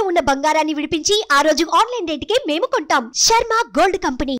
ఉన్న బంగారాన్ని విడిపించి ఆ రోజు ఆన్లైన్ రేటుకే మేము కొంటాం శర్మ గోల్డ్ కంపెనీ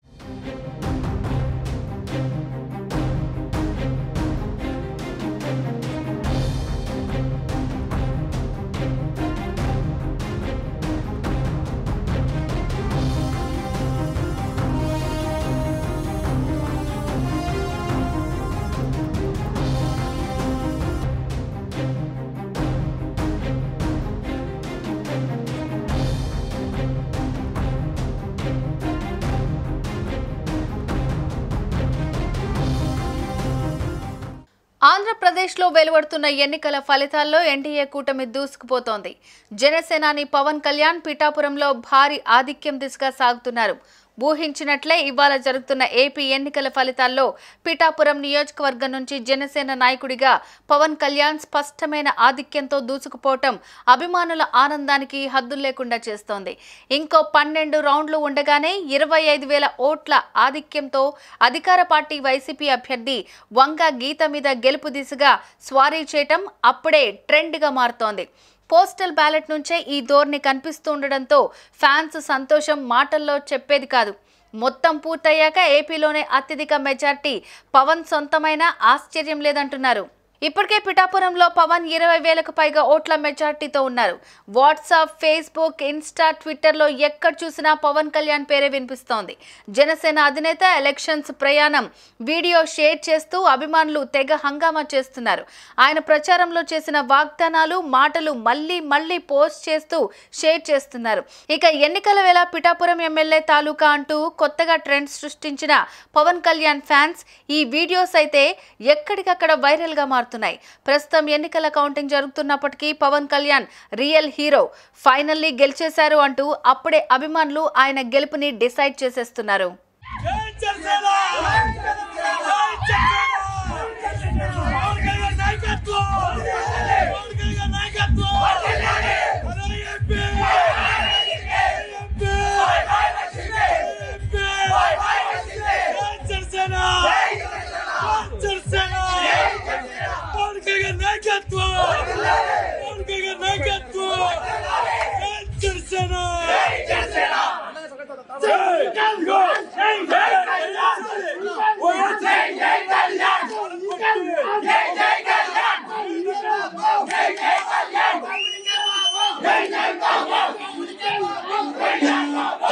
ఆంధ్రప్రదేశ్లో వెలువడుతున్న ఎన్నికల ఫలితాల్లో ఎన్డీఏ కూటమి దూసుకుపోతోంది జనసేనాని పవన్ కళ్యాణ్ పిఠాపురంలో భారీ ఆధిక్యం దిశగా సాగుతున్నారు ఊహించినట్లే ఇవాళ జరుగుతున్న ఏపీ ఎన్నికల ఫలితాల్లో పిఠాపురం నియోజకవర్గం నుంచి జనసేన నాయకుడిగా పవన్ కళ్యాణ్ స్పష్టమైన ఆధిక్యంతో దూసుకుపోవటం అభిమానుల ఆనందానికి హద్దులు లేకుండా చేస్తోంది ఇంకో పన్నెండు రౌండ్లు ఉండగానే ఇరవై ఐదు వేల ఓట్ల ఆధిక్యంతో అధికార పార్టీ వైసీపీ అభ్యర్థి వంగ గీత మీద గెలుపు దిశగా స్వారీ చేయటం అప్పుడే ట్రెండ్గా మారుతోంది పోస్టల్ బ్యాలెట్ నుంచే ఈ ధోరణి కనిపిస్తూ ఉండడంతో ఫ్యాన్స్ సంతోషం మాటల్లో చెప్పేది కాదు మొత్తం పూర్తయ్యాక ఏపీలోనే అత్యధిక మెజార్టీ పవన్ సొంతమైన ఆశ్చర్యం లేదంటున్నారు ఇప్పటికే పిఠాపురంలో పవన్ ఇరవై వేలకు పైగా ఓట్ల మెజార్టీతో ఉన్నారు వాట్సాప్ ఫేస్బుక్ ఇన్స్టా ట్విట్టర్లో ఎక్కడ చూసినా పవన్ కళ్యాణ్ పేరే వినిపిస్తోంది జనసేన అధినేత ఎలక్షన్స్ ప్రయాణం వీడియో షేర్ చేస్తూ అభిమానులు తెగ హంగామా చేస్తున్నారు ఆయన ప్రచారంలో చేసిన వాగ్దానాలు మాటలు మళ్ళీ మళ్ళీ పోస్ట్ చేస్తూ షేర్ చేస్తున్నారు ఇక ఎన్నికల వేళ పిఠాపురం ఎమ్మెల్యే తాలూకా అంటూ కొత్తగా ట్రెండ్ సృష్టించిన పవన్ కళ్యాణ్ ఫ్యాన్స్ ఈ వీడియోస్ అయితే ఎక్కడికక్కడ వైరల్గా మారుతున్నాయి ప్రస్తుతం ఎన్నికల కౌంటింగ్ జరుగుతున్నప్పటికీ Pawan Kalyan real hero finally గెలిచేశారు అంటూ అప్పుడే అభిమానులు ఆయన గెలుపుని డిసైడ్ చేసేస్తున్నారు జై జనసేన జై జనసేన పవన్ కళ్యాణ్ నాయకత్వం పవన్ కళ్యాణ్ నాయకత్వం అరే ఎంపీ ఎంపీ ఎంపీ జై జనసేన జై జనసేన పవన్ కళ్యాణ్ నాయకత్వం పవన్ కళ్యాణ్ నాయకత్వం జై జనసేన జై